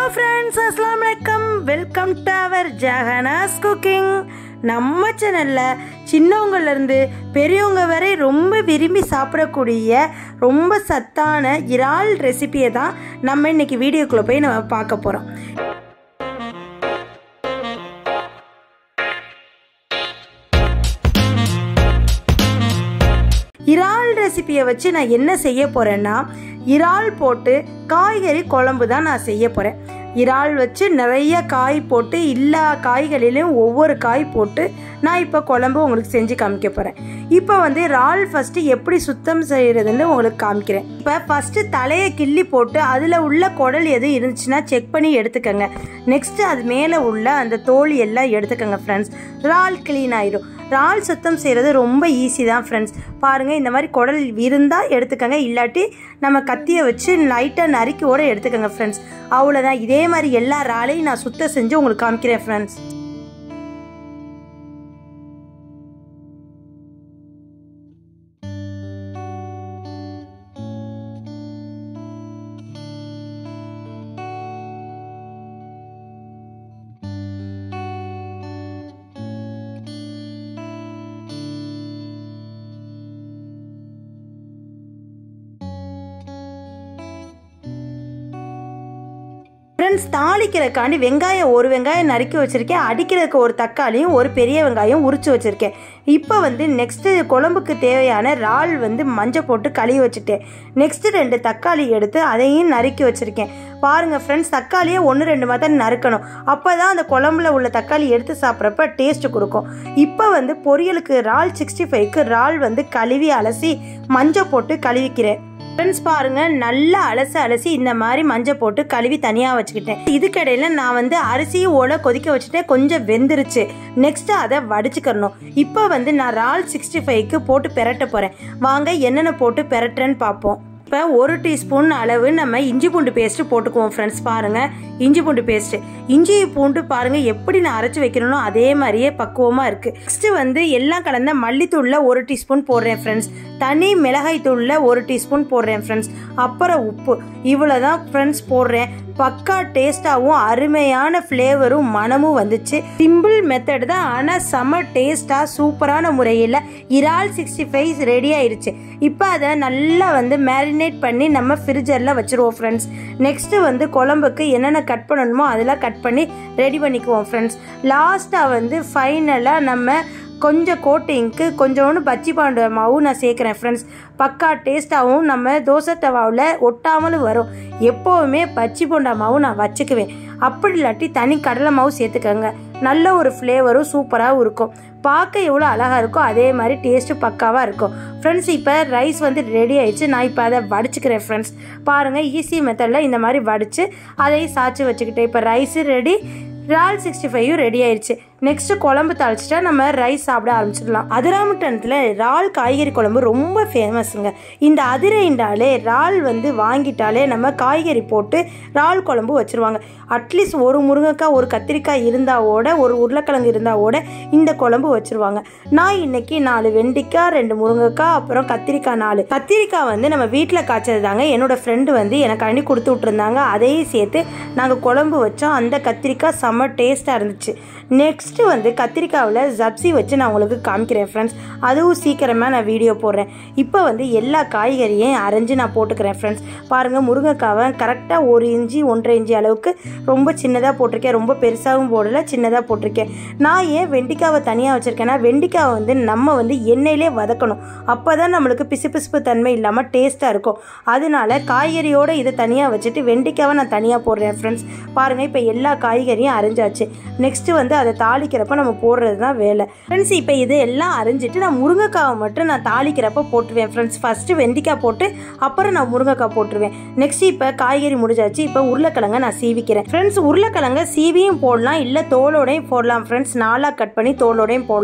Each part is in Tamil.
ஃப்ரெண்ட்ஸ் அஸ்லாம் வலைக்கம் welcome to our Jahana's cooking நம்ம சேனலில் சின்னவங்கலேருந்து பெரியவங்க வரை ரொம்ப விரும்பி சாப்பிடக்கூடிய ரொம்ப சத்தான இறால் ரெசிபியை தான் நம்ம இன்னைக்கு வீடியோக்குள்ளே போய் நம்ம பார்க்க போகிறோம் இறால் ரெசிபியை வச்சு நான் என்ன செய்ய போகிறேன்னா இறால் போட்டு காய்கறி குழம்பு தான் நான் செய்ய போகிறேன் இறால் வச்சு நிறைய காய் போட்டு எல்லா காய்களிலும் ஒவ்வொரு காய் போட்டு நான் இப்போ குழம்பு உங்களுக்கு செஞ்சு காமிக்க போகிறேன் இப்போ வந்து இறால் ஃபஸ்ட்டு எப்படி சுத்தம் செய்கிறதுன்னு உங்களுக்கு காமிக்கிறேன் இப்போ ஃபஸ்ட்டு தலையை கிள்ளி போட்டு அதில் உள்ள குடல் எதுவும் இருந்துச்சுன்னா செக் பண்ணி எடுத்துக்கோங்க நெக்ஸ்ட்டு அது மேலே உள்ள அந்த தோல் எல்லாம் எடுத்துக்கோங்க ஃப்ரெண்ட்ஸ் இறால் க்ளீன் ஆயிடும் இறால் சுத்தம் செய்கிறது ரொம்ப ஈஸி தான் ஃப்ரெண்ட்ஸ் பாருங்கள் இந்த மாதிரி குடல் இருந்தால் எடுத்துக்கோங்க இல்லாட்டி நம்ம கத்தியை வச்சு லைட்டாக நறுக்கியோட எடுத்துக்கோங்க ஃப்ரெண்ட்ஸ் அவ்வளோதான் இதே மாதிரி எல்லா இறாலையும் நான் சுத்தம் செஞ்சு உங்களுக்கு காமிக்கிறேன் ஃப்ரெண்ட்ஸ் ஃப்ரெண்ட்ஸ் தாளிக்கிறதுக்காண்டி வெங்காயம் ஒரு வெங்காயம் நறுக்கி வச்சுருக்கேன் அடிக்கிறதுக்கு ஒரு தக்காளியும் ஒரு பெரிய வெங்காயம் உரிச்சு வச்சுருக்கேன் இப்போ வந்து நெக்ஸ்ட்டு குழம்புக்கு தேவையான இறால் வந்து மஞ்சள் போட்டு கழுவி வச்சுட்டேன் நெக்ஸ்ட்டு ரெண்டு தக்காளி எடுத்து அதையும் நறுக்கி வச்சுருக்கேன் பாருங்கள் ஃப்ரெண்ட்ஸ் தக்காளியை ஒன்று ரெண்டு மாதிரி நறுக்கணும் அப்போ தான் அந்த குழம்புல உள்ள தக்காளி எடுத்து சாப்பிட்றப்ப டேஸ்ட்டு கொடுக்கும் இப்போ வந்து பொரியலுக்கு இறால் சிக்ஸ்டி ஃபைவ்க்கு இறால் வந்து கழுவி அலசி மஞ்சள் போட்டு கழுவிக்கிறேன் ஃப்ரெண்ட்ஸ் பாருங்க நல்லா அலசி அலசி இந்த மாதிரி மஞ்சள் போட்டு கழுவி தனியாக வச்சுக்கிட்டேன் இதுக்கடையில் நான் வந்து அரிசியும் ஓலை கொதிக்க வச்சுட்டேன் கொஞ்சம் வெந்துருச்சு நெக்ஸ்ட்டு அதை வடிச்சுக்கிறணும் இப்போ வந்து நான் ரால் சிக்ஸ்டி ஃபைவ்க்கு போட்டு பெரட்ட போகிறேன் வாங்க என்னென்ன போட்டு பெரட்டுறேன்னு பார்ப்போம் இப்போ ஒரு டீஸ்பூன் அளவு நம்ம இஞ்சி பூண்டு பேஸ்ட்டு போட்டுக்குவோம் ஃப்ரெண்ட்ஸ் பாருங்கள் இஞ்சி பூண்டு பேஸ்ட்டு இஞ்சி பூண்டு பாருங்கள் எப்படி நான் அரைச்சி வைக்கணும்னோ அதே மாதிரியே பக்குவமாக இருக்குது நெக்ஸ்ட்டு வந்து எல்லாம் கலந்த மல்லித்தூளில் ஒரு டீஸ்பூன் போடுறேன் ஃப்ரெண்ட்ஸ் தனி மிளகாய் தூளில் ஒரு டீஸ்பூன் போடுறேன் ஃப்ரெண்ட்ஸ் அப்புறம் உப்பு இவ்வளோ தான் ஃப்ரெண்ட்ஸ் போடுறேன் பக்கா டேஸ்ட்டாகவும் அருமையான ஃப்ளேவரும் மனமும் வந்துச்சு சிம்பிள் மெத்தட் தான் ஆனால் செம டேஸ்ட்டாக சூப்பரான முறையில் இறால் சிக்ஸ்டி ஃபைவ் ரெடி ஆயிடுச்சு இப்போ அதை நல்லா வந்து மேரினேட் பண்ணி நம்ம ஃப்ரிட்ஜரில் வச்சுருவோம் ஃப்ரெண்ட்ஸ் நெக்ஸ்ட்டு வந்து குழம்புக்கு என்னென்ன கட் பண்ணணுமோ அதெல்லாம் கட் பண்ணி ரெடி பண்ணிக்குவோம் ஃப்ரெண்ட்ஸ் லாஸ்ட்டாக வந்து ஃபைனலாக நம்ம கொஞ்சம் கோட்டிங்க்கு கொஞ்சோண்டு பச்சி பாண்டு மாவும் நான் சேர்க்குறேன் ஃப்ரெண்ட்ஸ் பக்கா டேஸ்ட்டாகவும் நம்ம தோசை தவாவில் ஒட்டாமலும் வரும் எப்போவுமே பச்சி போண்டா மாவும் நான் வச்சுக்குவேன் அப்படி இல்லாட்டி தனி கடலை மாவு சேர்த்துக்கோங்க நல்ல ஒரு ஃப்ளேவரும் சூப்பராகவும் இருக்கும் பார்க்க எவ்வளோ அழகாக இருக்கோ அதே மாதிரி டேஸ்ட்டு பக்காவாக இருக்கும் ஃப்ரெண்ட்ஸ் இப்போ ரைஸ் வந்து ரெடி ஆயிடுச்சு நான் இப்போ அதை வடிச்சுக்கிறேன் ஃப்ரெண்ட்ஸ் பாருங்கள் ஈஸி மெத்தடில் இந்த மாதிரி வடித்து அதையும் சாய்ச்சி வச்சுக்கிட்டேன் இப்போ ரைஸு ரெடி இறால் சிக்ஸ்டி ஃபைவும் ரெடி ஆயிடுச்சு நெக்ஸ்ட்டு குழம்பு தாளிச்சிட்டா நம்ம ரைஸ் சாப்பிட ஆரம்பிச்சிடலாம் அதிராமட்டனத்தில் இறால் காய்கறி குழம்பு ரொம்ப ஃபேமஸுங்க இந்த அதிரைண்டாலே இறால் வந்து வாங்கிட்டாலே நம்ம காய்கறி போட்டு இறால் குழம்பு வச்சுருவாங்க அட்லீஸ்ட் ஒரு முருங்கைக்காய் ஒரு கத்திரிக்காய் இருந்தாவோட ஒரு உருளைக்கிழங்கு இருந்தாவோட இந்த குழம்பு வச்சுருவாங்க நான் இன்னைக்கு நாலு வெண்டிக்காய் ரெண்டு முருங்கைக்காய் அப்புறம் கத்திரிக்காய் நாலு கத்திரிக்காய் வந்து நம்ம வீட்டில் காய்ச்சது தாங்க என்னோட ஃப்ரெண்டு வந்து எனக்கு அணி கொடுத்து விட்ருந்தாங்க அதையும் சேர்த்து நாங்கள் குழம்பு வச்சோம் அந்த கத்திரிக்காய் செம்ம டேஸ்ட்டாக இருந்துச்சு நெக்ஸ்ட்டு வந்து கத்திரிக்காவில் ஜப்சி வச்சு நான் உங்களுக்கு காமிக்கிறேன் ஃப்ரெண்ட்ஸ் அதுவும் சீக்கிரமாக நான் வீடியோ போடுறேன் இப்போ வந்து எல்லா காய்கறியும் அரைஞ்சு நான் போட்டுக்கிறேன் ஃப்ரெண்ட்ஸ் பாருங்கள் முருங்கைக்காவை கரெக்டாக ஒரு இஞ்சி ஒன்றரை இஞ்சி அளவுக்கு ரொம்ப சின்னதாக போட்டிருக்கேன் ரொம்ப பெருசாகவும் போடலை சின்னதாக போட்டிருக்கேன் நான் ஏன் வெண்டிக்காவை தனியாக வச்சுருக்கேன்னா வெண்டிக்காவை வந்து நம்ம வந்து எண்ணெயிலே வதக்கணும் அப்போ தான் நம்மளுக்கு பிசுபிசுப்பு தன்மை இல்லாமல் டேஸ்ட்டாக இருக்கும் அதனால காய்கறியோடு இதை தனியாக வச்சுட்டு வெண்டிக்காவை நான் தனியாக போடுறேன் ஃப்ரெண்ட்ஸ் பாருங்கள் இப்போ எல்லா காய்கறியும் அரைஞ்சாச்சு நெக்ஸ்ட்டு வந்து அதை தாளிக்கிறப்ப நம்ம போடுறது தான் வேலை ஃப்ரெண்ட்ஸ் இப்போ இது எல்லாம் அரைஞ்சிட்டு நான் முருங்கைக்காவை மட்டும் நான் தாளிக்கிறப்ப போட்டுருவேன் ஃப்ரெண்ட்ஸ் ஃபஸ்ட்டு வெண்டிக்காய் போட்டு அப்புறம் நான் முருங்கைக்காய் போட்டுருவேன் நெக்ஸ்ட் இப்போ காய்கறி முடிஞ்சாச்சு இப்போ உருளைக்கிழங்க நான் சீவிக்கிறேன் ஃப்ரெண்ட்ஸ் உருளைக்கிழங்க சீவியும் போடலாம் இல்லை தோலோடையும் போடலாம் ஃப்ரெண்ட்ஸ் நாலாக கட் பண்ணி தோலோடையும் போடலாம்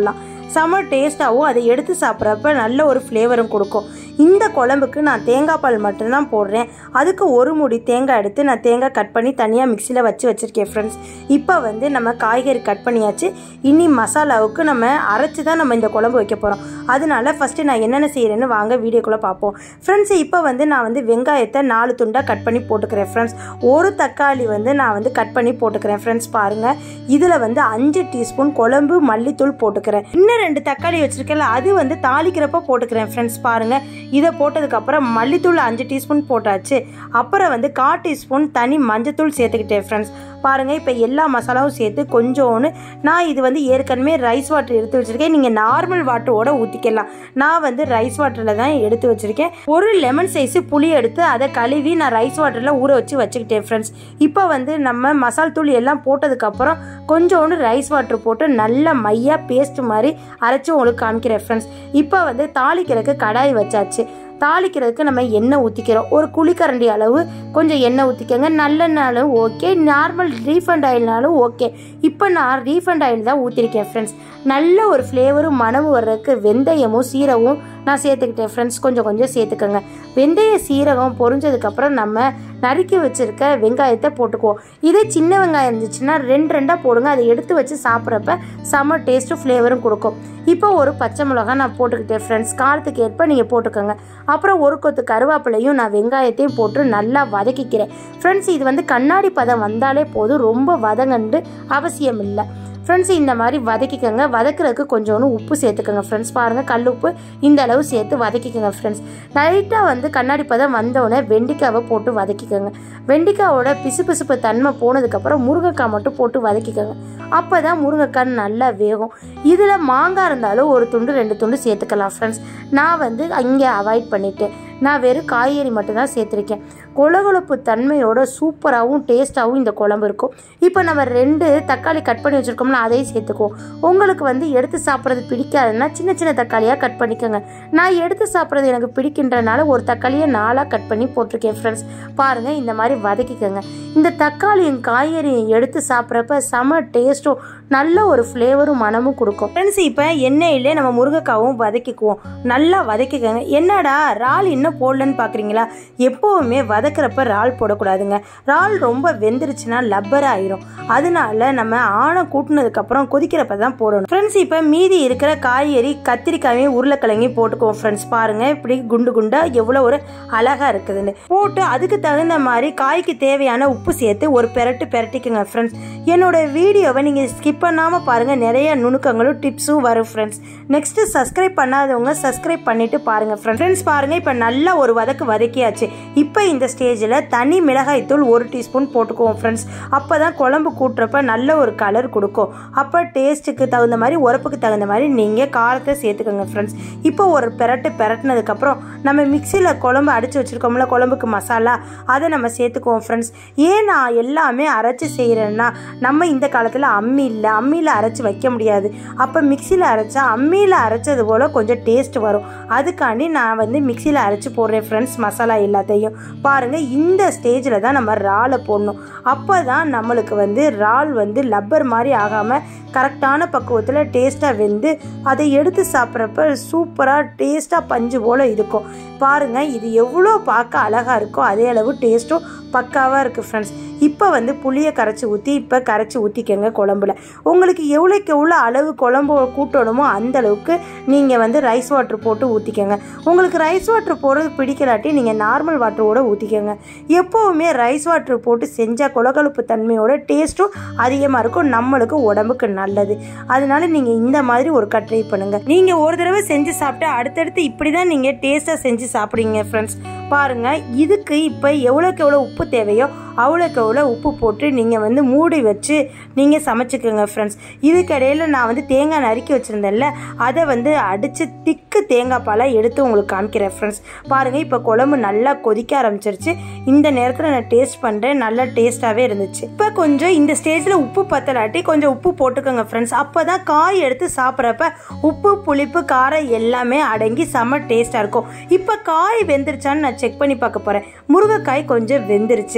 செம டேஸ்ட்டாகவும் அதை எடுத்து சாப்பிட்றப்ப நல்ல ஒரு ஃப்ளேவரும் கொடுக்கும் இந்த குழம்புக்கு நான் தேங்காய் பால் மட்டும்தான் போடுறேன் அதுக்கு ஒரு முடி தேங்காய் எடுத்து நான் தேங்காய் கட் பண்ணி தனியாக மிக்சியில் வச்சு வச்சுருக்கேன் ஃப்ரெண்ட்ஸ் இப்போ வந்து நம்ம காய்கறி கட் பண்ணியாச்சு இனி மசாலாவுக்கு நம்ம அரைச்சி தான் நம்ம இந்த குழம்பு வைக்க போகிறோம் அதனால ஃபஸ்ட்டு நான் என்னென்ன செய்கிறேன்னு வாங்க வீடியோக்குள்ளே பார்ப்போம் ஃப்ரெண்ட்ஸ் இப்போ வந்து நான் வந்து வெங்காயத்தை நாலு துண்டாக கட் பண்ணி போட்டுக்கிறேன் ஃப்ரெண்ட்ஸ் ஒரு தக்காளி வந்து நான் வந்து கட் பண்ணி போட்டுக்கிறேன் ஃப்ரெண்ட்ஸ் பாருங்கள் இதில் வந்து அஞ்சு டீஸ்பூன் குழம்பு மல்லித்தூள் போட்டுக்கிறேன் இன்னும் ரெண்டு தக்காளி வச்சுருக்கேன்ல அது வந்து தாளிக்கிறப்ப போட்டுக்கிறேன் ஃப்ரெண்ட்ஸ் பாருங்கள் இதை போட்டதுக்கப்புறம் மல்லித்தூள் அஞ்சு டீஸ்பூன் போட்டாச்சு அப்புறம் வந்து கால் டீஸ்பூன் தனி மஞ்சத்தூள் சேர்த்துக்கிட்டேன் ஃப்ரெண்ட்ஸ் பாருங்கள் இப்போ எல்லா மசாலாவும் சேர்த்து கொஞ்சோன்னு நான் இது வந்து ஏற்கனவே ரைஸ் வாட்டர் எடுத்து வச்சுருக்கேன் நீங்கள் நார்மல் வாட்டரோட ஊற்றிக்கலாம் நான் வந்து ரைஸ் வாட்டரில் தான் எடுத்து வச்சுருக்கேன் ஒரு லெமன் சைஸு புளி எடுத்து அதை கழுவி நான் ரைஸ் வாட்டரில் ஊற வச்சு வச்சுக்கிட்டேன் ஃப்ரெண்ட்ஸ் இப்போ வந்து நம்ம மசால் தூள் எல்லாம் போட்டதுக்கப்புறம் கொஞ்சோண்டு ரைஸ் வாட்டர் போட்டு நல்ல மையாக பேஸ்ட் மாதிரி அரைச்சி உங்களுக்கு காமிக்கிறேன் ஃப்ரெண்ட்ஸ் இப்போ வந்து தாளிக்கிறதுக்கு கடாய் வச்சாச்சு தாளிக்கிறதுக்கு நம்ம எண்ணெய் ஊற்றிக்கிறோம் ஒரு குழிக்கரண்டி அளவு கொஞ்சம் எண்ணெய் ஊற்றிக்கோங்க நல்லெண்ணாலும் ஓகே நார்மல் ரீஃபண்ட் ஆயில்னாலும் ஓகே இப்போ நான் ரீஃபண்ட் ஆயில் தான் ஊற்றிருக்கேன் ஃப்ரெண்ட்ஸ் நல்ல ஒரு ஃப்ளேவரும் மனமும் வர்றதுக்கு வெந்தயமும் சீரகமும் நான் சேர்த்துக்கிட்டேன் ஃப்ரெண்ட்ஸ் கொஞ்சம் கொஞ்சம் சேர்த்துக்கோங்க வெந்தய சீரகம் பொரிஞ்சதுக்கப்புறம் நம்ம நறுக்கி வச்சுருக்க வெங்காயத்தை போட்டுக்குவோம் இதே சின்ன வெங்காயம் இருந்துச்சுன்னா ரெண்டு ரெண்டாக போடுங்க அதை எடுத்து வச்சு சாப்பிட்றப்ப செம்ம டேஸ்ட்டும் ஃப்ளேவரும் கொடுக்கும் இப்போ ஒரு பச்சை மிளகா நான் போட்டுக்கிட்டேன் ஃப்ரெண்ட்ஸ் காரத்துக்கு ஏற்ப நீங்கள் போட்டுக்கோங்க அப்புறம் ஒரு கொத்து கருவேப்பிலையும் நான் வெங்காயத்தையும் போட்டு நல்லா வதக்கிக்கிறேன் ஃப்ரெண்ட்ஸ் இது வந்து கண்ணாடி பதம் வந்தாலே போதும் ரொம்ப வதங்கண்டு அவசியம் இல்லை ஃப்ரெண்ட்ஸ் இந்த மாதிரி வதக்கிக்கோங்க வதக்குறதுக்கு கொஞ்சோண்டு உப்பு சேர்த்துக்கோங்க ஃப்ரெண்ட்ஸ் பாருங்கள் கல் உப்பு இந்த அளவு சேர்த்து வதக்கிக்கோங்க ஃப்ரெண்ட்ஸ் லைட்டாக வந்து கண்ணாடி பதம் வந்தோடனே வெண்டிக்காவை போட்டு வதக்கிக்கோங்க வெண்டிக்காவோட பிசுபிசுப்பு தன்மை போனதுக்கப்புறம் முருங்கைக்காய் மட்டும் போட்டு வதக்கிக்கோங்க அப்போ தான் முருங்கைக்காய் நல்லா வேகும் இதில் மாங்காய் இருந்தாலும் ஒரு துண்டு ரெண்டு துண்டு சேர்த்துக்கலாம் ஃப்ரெண்ட்ஸ் நான் வந்து இங்கே அவாய்ட் பண்ணிட்டேன் நான் வெறும் காய்கறி மட்டும்தான் சேர்த்துருக்கேன் கொலகொலப்பு தன்மையோட சூப்பராகவும் டேஸ்ட்டாகவும் இந்த குழம்பு இருக்கும் இப்போ நம்ம ரெண்டு தக்காளி கட் பண்ணி வச்சுருக்கோம்னா அதையும் சேர்த்துக்குவோம் உங்களுக்கு வந்து எடுத்து சாப்பிட்றது பிடிக்காதுன்னா சின்ன சின்ன தக்காளியாக கட் பண்ணிக்கோங்க நான் எடுத்து சாப்பிட்றது எனக்கு பிடிக்கின்றனால ஒரு தக்காளியை நாலாக கட் பண்ணி போட்டிருக்கேன் ஃப்ரெண்ட்ஸ் பாருங்கள் இந்த மாதிரி வதக்கிக்கோங்க இந்த தக்காளியும் காய்கறியும் எடுத்து சாப்பிட்றப்ப செம டேஸ்ட்டும் நல்ல ஒரு ஃப்ளேவரும் மனமும் கொடுக்கும் ஃப்ரெண்ட்ஸ் இப்போ எண்ணெயிலே நம்ம முருங்கைக்காவும் வதக்கிக்குவோம் நல்லா வதக்கிக்கோங்க என்னடா இறால் இன்னும் போடலன்னு பார்க்குறீங்களா எப்போவுமே வதக்கிறப்ப இறால் போடக்கூடாதுங்க இறால் ரொம்ப வெந்துருச்சுன்னா லப்பர் ஆயிரும் அதனால நம்ம ஆணம் கூட்டினதுக்கப்புறம் கொதிக்கிறப்ப தான் போடணும் ஃப்ரெண்ட்ஸ் இப்போ மீதி இருக்கிற காய்கறி கத்திரிக்காயும் உருளைக்கிழங்கையும் போட்டுக்குவோம் ஃப்ரெண்ட்ஸ் பாருங்கள் இப்படி குண்டு குண்டா எவ்வளோ ஒரு அழகாக இருக்குதுன்னு போட்டு அதுக்கு தகுந்த மாதிரி காய்க்கு தேவையான உப்பு சேர்த்து ஒரு பெரட்டு பெரட்டிக்குங்க ஃப்ரெண்ட்ஸ் என்னோட வீடியோவை நீங்கள் ஸ்கிப் பண்ணாமல் பாருங்கள் நிறைய நுணுக்கங்களும் டிப்ஸும் வரும் ஃப்ரெண்ட்ஸ் நெக்ஸ்ட்டு சப்ஸ்கிரைப் பண்ணாதவங்க சப்ஸ்கிரைப் பண்ணிட்டு பாருங்கள் ஃப்ரெண்ட்ஸ் பாருங்கள் இப்போ நல்லா ஒரு வதக்கு வதக்கியாச்சு இப்போ இந்த ஸ்டேஜில் தனி மிளகாய்த்தூள் ஒரு டீஸ்பூன் போட்டுக்குவோம் ஃப்ரெண்ட்ஸ் அப்போ தான் குழம்பு கூட்டுறப்ப நல்ல ஒரு கலர் கொடுக்கும் அப்போ டேஸ்ட்டுக்கு தகுந்த மாதிரி உரப்புக்கு தகுந்த மாதிரி நீங்கள் காரத்தை சேர்த்துக்கோங்க ஃப்ரெண்ட்ஸ் இப்போ ஒரு பெரட்டு பெரட்டினதுக்கப்புறம் நம்ம மிக்சியில் குழம்பு அடித்து வச்சுருக்கோம்ல குழம்புக்கு மசாலா அதை நம்ம சேர்த்துக்குவோம் ஃப்ரெண்ட்ஸ் ஏன் நான் எல்லாமே அரைச்சி செய்கிறேன்னா நம்ம இந்த காலத்தில் அம்மி இல்லை அம்மியில் அரைச்சி வைக்க முடியாது அப்போ மிக்சியில் அரைச்சா அம்மியில் அரைச்சது போல் கொஞ்சம் டேஸ்ட் வரும் அதுக்காண்டி நான் வந்து மிக்சியில் அரைச்சி போடுறேன் ஃப்ரெண்ட்ஸ் மசாலா எல்லாத்தையும் பாருங்கள் இந்த ஸ்டேஜில் தான் நம்ம இறாலை போடணும் அப்போ தான் நம்மளுக்கு வந்து இறால் வந்து லப்பர் மாதிரி ஆகாமல் கரெக்டான பக்குவத்தில் டேஸ்ட்டாக வெந்து அதை எடுத்து சாப்பிட்றப்ப சூப்பராக டேஸ்ட்டாக பஞ்சு போல் இருக்கும் பாருங்கள் இது எவ்வளோ பார்க்க அழகாக இருக்கோ அதே அளவு டேஸ்ட்டும் பக்காவாக இருக்குது ஃப்ரெண்ட்ஸ் இப்போ வந்து புளியை கரைச்சி ஊற்றி இப்போ கரைச்சி ஊற்றிக்கங்க குழம்புல உங்களுக்கு எவ்வளோக்கு எவ்வளோ அளவு குழம்பு கூட்டணுமோ அந்த அளவுக்கு நீங்கள் வந்து ரைஸ் வாட்டர் போட்டு ஊற்றிக்கங்க உங்களுக்கு ரைஸ் வாட்டர் போடுறது பிடிக்கலாட்டி நீங்கள் நார்மல் வாட்டரோட ஊற்றிக்கங்க எப்போவுமே ரைஸ் வாட்டர் போட்டு செஞ்சால் கொலகொழுப்பு தன்மையோட டேஸ்ட்டும் அதிகமாக இருக்கும் நம்மளுக்கு உடம்புக்கு நல்லது அதனால நீங்கள் இந்த மாதிரி ஒரு ட்ரை பண்ணுங்கள் நீங்கள் ஒரு தடவை செஞ்சு சாப்பிட்டு அடுத்தடுத்து இப்படி தான் நீங்கள் டேஸ்ட்டாக செஞ்சு சாப்பிடுங்க ஃப்ரெண்ட்ஸ் பாருங்கள் இதுக்கு இப்போ எவ்வளோக்கு எவ்வளோ உப்பு தேவையோ அவ்வளோக்கு எவ்வளோ உப்பு போட்டு நீங்கள் வந்து மூடி வச்சு நீங்கள் சமைச்சிக்கோங்க ஃப்ரெண்ட்ஸ் இதுக்கிடையில் நான் வந்து தேங்காய் நறுக்கி வச்சுருந்தேன்ல அதை வந்து அடித்து திக்கு தேங்காய் பாலை எடுத்து உங்களுக்கு காமிக்கிறேன் ஃப்ரெண்ட்ஸ் பாருங்கள் இப்போ குழம்பு நல்லா கொதிக்க ஆரம்பிச்சிருச்சு இந்த நேரத்தில் நான் டேஸ்ட் பண்ணுறேன் நல்லா டேஸ்ட்டாகவே இருந்துச்சு இப்போ கொஞ்சம் இந்த ஸ்டேஜில் உப்பு பத்தலாட்டி கொஞ்சம் உப்பு போட்டுக்கோங்க ஃப்ரெண்ட்ஸ் அப்போ தான் காய் எடுத்து சாப்பிட்றப்ப உப்பு புளிப்பு காரம் எல்லாமே அடங்கி செம்ம டேஸ்ட்டாக இருக்கும் இப்போ காய் வெந்துருச்சான்னு நான் செக் பண்ணி பார்க்க போகிறேன் முருங்கைக்காய் கொஞ்சம் வெந்துருச்சு நெக்ஸ்ட்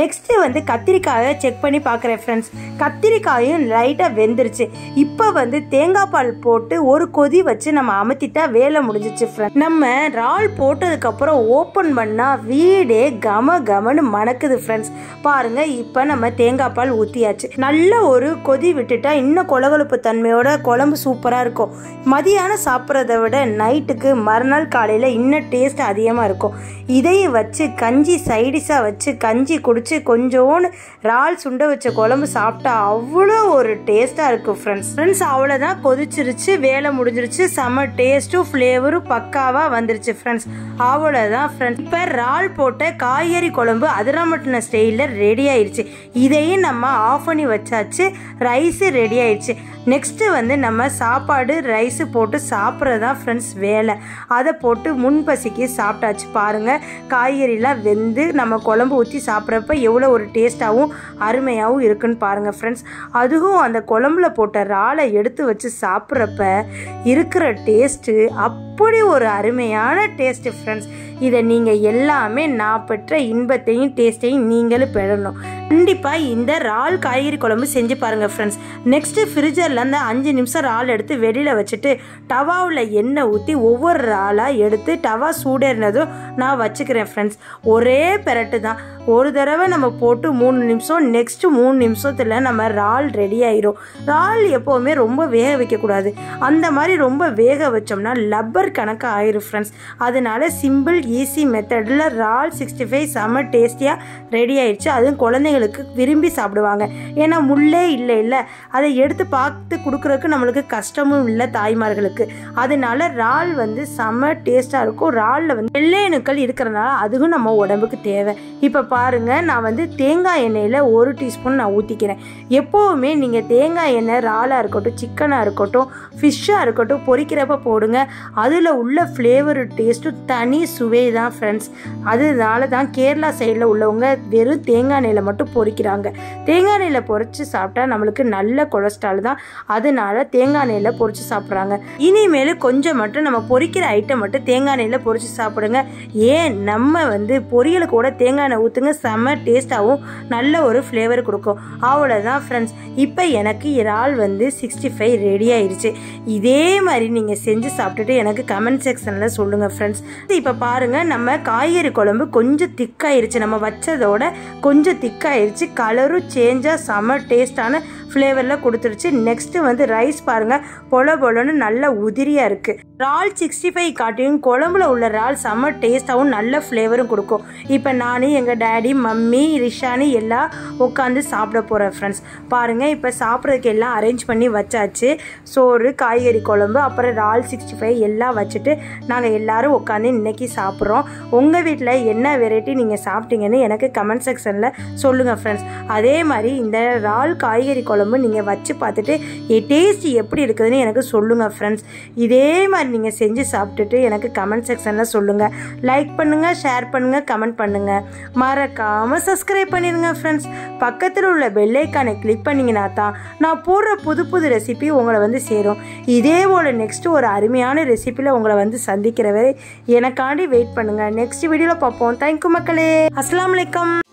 நெக்ஸ்ட்டு வந்து கத்திரிக்காயை செக் பண்ணி பார்க்குறேன் ஃப்ரெண்ட்ஸ் கத்திரிக்காயும் லைட்டாக வெந்துருச்சு இப்போ வந்து தேங்காய் பால் போட்டு ஒரு கொதி வச்சு நம்ம அமுத்திட்டா வேலை முடிஞ்சிச்சு ஃப்ரெண்ட் நம்ம இறால் போட்டதுக்கப்புறம் ஓப்பன் பண்ணால் வீடே கம கமன்னு மணக்குது ஃப்ரெண்ட்ஸ் பாருங்க இப்போ நம்ம தேங்காய் பால் ஊற்றியாச்சு நல்ல ஒரு கொதி விட்டுட்டா இன்னும் கொலகொழுப்பு தன்மையோட குழம்பு சூப்பராக இருக்கும் மதியானம் சாப்பிட்றத விட நைட்டுக்கு மறுநாள் காலையில் இன்னும் டேஸ்ட் அதிகமாக இருக்கும் இதையும் வச்சு கஞ்சி சைடிஷாக வச்சு கஞ்சி குடிச்சு கொஞ்சோண்டு இறால் சுண்ட வச்ச குழம்பு சாப்பிட்டா அவ்வளோ ஒரு டேஸ்ட்டாக இருக்கும் ஃப்ரெண்ட்ஸ் ஃப்ரெண்ட்ஸ் அவ்வளோதான் கொதிச்சிருச்சு வேலை முடிஞ்சிருச்சு செம்ம டேஸ்ட்டும் ஃப்ளேவரும் பக்காவாக வந்துருச்சு ஃப்ரெண்ட்ஸ் அவ்வளோதான் ஃப்ரெண்ட்ஸ் இப்போ இறால் போட்ட காய்கறி குழம்பு அதிராமட்டின ஸ்டைலில் ரெடி ஆயிடுச்சு இதையும் நம்ம ஆஃப் பண்ணி வச்சாச்சு ரைஸு ரெடி ஆயிடுச்சு நெக்ஸ்ட்டு வந்து நம்ம சாப்பாடு ரைஸு போட்டு சாப்பிட்றது தான் ஃப்ரெண்ட்ஸ் வேலை அதை போட்டு முன்பசிக்கு சாப்பிட்டாச்சு பாருங்கள் காய்கறிலாம் வெந்து நம்ம குழம்பு ஊற்றி சாப்பிட்றப்ப எவ்வளோ ஒரு டேஸ்ட்டாகவும் அருமையாகவும் இருக்குன்னு பாருங்கள் ஃப்ரெண்ட்ஸ் அதுவும் அந்த குழம்புல போட்ட இறாலை எடுத்து வச்சு சாப்பிட்றப்ப இருக்கிற டேஸ்ட்டு அப்படி ஒரு அருமையான டேஸ்ட்டு ஃப்ரெண்ட்ஸ் இதை நீங்கள் எல்லாமே நான் பெற்ற இன்பத்தையும் டேஸ்ட்டையும் நீங்களும் பெறணும் கண்டிப்பாக இந்த இறால் காய்கறி குழம்பு செஞ்சு பாருங்கள் ஃப்ரெண்ட்ஸ் நெக்ஸ்ட்டு ஃப்ரிட்ஜரில் அந்த அஞ்சு நிமிஷம் இறால் எடுத்து வெளியில் வச்சுட்டு டவாவில் எண்ணெய் ஊற்றி ஒவ்வொரு இறாலாக எடுத்து டவா சூடேறினதும் நான் வச்சுக்கிறேன் ஃப்ரெண்ட்ஸ் ஒரே பெரட்டு தான் ஒரு தடவை நம்ம போட்டு மூணு நிமிஷம் நெக்ஸ்ட்டு மூணு நிமிஷத்தில் நம்ம இறால் ரெடி ஆயிரும் இறால் எப்போவுமே ரொம்ப வேக வைக்கக்கூடாது அந்த மாதிரி ரொம்ப வேக வச்சோம்னா லப்பர் கணக்காக ஆயிரும் ஃப்ரெண்ட்ஸ் அதனால சிம்பிள் ஈஸி மெத்தடில் இறால் சிக்ஸ்டி ஃபைவ் செம்ம டேஸ்டியாக ரெடி ஆயிடுச்சு அதுவும் குழந்தைங்களுக்கு விரும்பி சாப்பிடுவாங்க ஏன்னா முள்ளே இல்லை இல்லை அதை எடுத்து பார்த்து கொடுக்குறதுக்கு நம்மளுக்கு கஷ்டமும் இல்லை தாய்மார்களுக்கு அதனால இறால் வந்து செம்ம டேஸ்ட்டாக இருக்கும் இறாலில் வந்து வெள்ளையணுக்கள் இருக்கிறனால அதுவும் நம்ம உடம்புக்கு தேவை இப்போ பாருங்க நான் வந்து தேங்காய் எண்ணெயில் ஒரு டீஸ்பூன் நான் ஊற்றிக்கிறேன் எப்போவுமே நீங்கள் தேங்காய் எண்ணெய் இறாலாக இருக்கட்டும் சிக்கனாக இருக்கட்டும் ஃபிஷ்ஷாக இருக்கட்டும் பொரிக்கிறப்ப போடுங்க அதில் உள்ள ஃப்ளேவர் டேஸ்ட்டும் தனி சுவை தான் ஃப்ரெண்ட்ஸ் அதனால தான் கேரளா சைடில் உள்ளவங்க வெறும் தேங்காய் எண்ணெயில் மட்டும் பொரிக்கிறாங்க தேங்காய் எண்ணெயில் பொரிச்சு சாப்பிட்டா நம்மளுக்கு நல்ல கொலஸ்ட்ரால் தான் அதனால தேங்காய் எண்ணெயில் பொரிச்சு சாப்பிட்றாங்க இனிமேல் கொஞ்சம் மட்டும் நம்ம பொரிக்கிற ஐட்டம் மட்டும் தேங்காய் எண்ணெயில் பொரிச்சு சாப்பிடுங்க ஏன் நம்ம வந்து பொரியலுக்கு கூட தேங்காய் எண்ணெய் ஊற்றுங்க செம்ம டேஸ்ட்டாகவும் நல்ல ஒரு ஃப்ளேவர் கொடுக்கும் அவ்வளோதான் ஃப்ரெண்ட்ஸ் இப்போ எனக்கு இறால் வந்து சிக்ஸ்டி ஃபைவ் ரெடி ஆயிடுச்சு இதே மாதிரி நீங்கள் செஞ்சு சாப்பிட்டுட்டு எனக்கு கமெண்ட் செக்ஷனில் சொல்லுங்கள் ஃப்ரெண்ட்ஸ் இப்போ பாருங்கள் நம்ம காய்கறி குழம்பு கொஞ்சம் திக்காயிருச்சு நம்ம வச்சதோட கொஞ்சம் திக்காயிருச்சு கலரும் சேஞ்சாக செம்ம டேஸ்டான ஃப்ளேவரில் கொடுத்துருச்சு நெக்ஸ்ட்டு வந்து ரைஸ் பாருங்கள் பொல பொலன்னு நல்ல உதிரியாக இருக்குது இறால் சிக்ஸ்டி ஃபைவ் காட்டியும் குழம்புல உள்ள இறால் செம்ம டேஸ்ட்டாகவும் நல்ல ஃப்ளேவரும் கொடுக்கும் இப்போ நான் எங்கள் டேடி மம்மி ரிஷானி எல்லாம் உட்காந்து சாப்பிட போகிறேன் ஃப்ரெண்ட்ஸ் பாருங்கள் இப்போ சாப்பிட்றதுக்கு எல்லாம் அரேஞ்ச் பண்ணி வச்சாச்சு சோறு காய்கறி குழம்பு அப்புறம் இறால் சிக்ஸ்டி ஃபைவ் எல்லாம் வச்சுட்டு நாங்கள் எல்லாரும் உட்காந்து இன்னைக்கு சாப்பிட்றோம் உங்கள் வீட்டில் என்ன வெரைட்டி நீங்கள் சாப்பிட்டீங்கன்னு எனக்கு கமெண்ட் செக்ஷனில் சொல்லுங்கள் ஃப்ரெண்ட்ஸ் அதே மாதிரி இந்த இறால் காய்கறி குழம்பு நீங்கள் வச்சு பார்த்துட்டு டேஸ்ட் எப்படி இருக்குதுன்னு எனக்கு சொல்லுங்கள் ஃப்ரெண்ட்ஸ் இதே மாதிரி நீங்கள் செஞ்சு சாப்பிட்டுட்டு எனக்கு கமெண்ட் செக்ஷனில் சொல்லுங்கள் லைக் பண்ணுங்கள் ஷேர் பண்ணுங்கள் கமெண்ட் பண்ணுங்கள் மறக்காமல் சப்ஸ்கிரைப் பண்ணிடுங்க ஃப்ரெண்ட்ஸ் பக்கத்தில் உள்ள பெல்லைக்கானை கிளிக் பண்ணிங்கன்னா தான் நான் போடுற புது புது ரெசிபி உங்களை வந்து சேரும் இதே போல் நெக்ஸ்ட்டு ஒரு அருமையான ரெசிபியில் உங்களை வந்து சந்திக்கிற வரை எனக்காண்டி வெயிட் பண்ணுங்கள் நெக்ஸ்ட் வீடியோவில் பார்ப்போம் தேங்க்யூ மக்களே அஸ்லாம் வலைக்கம்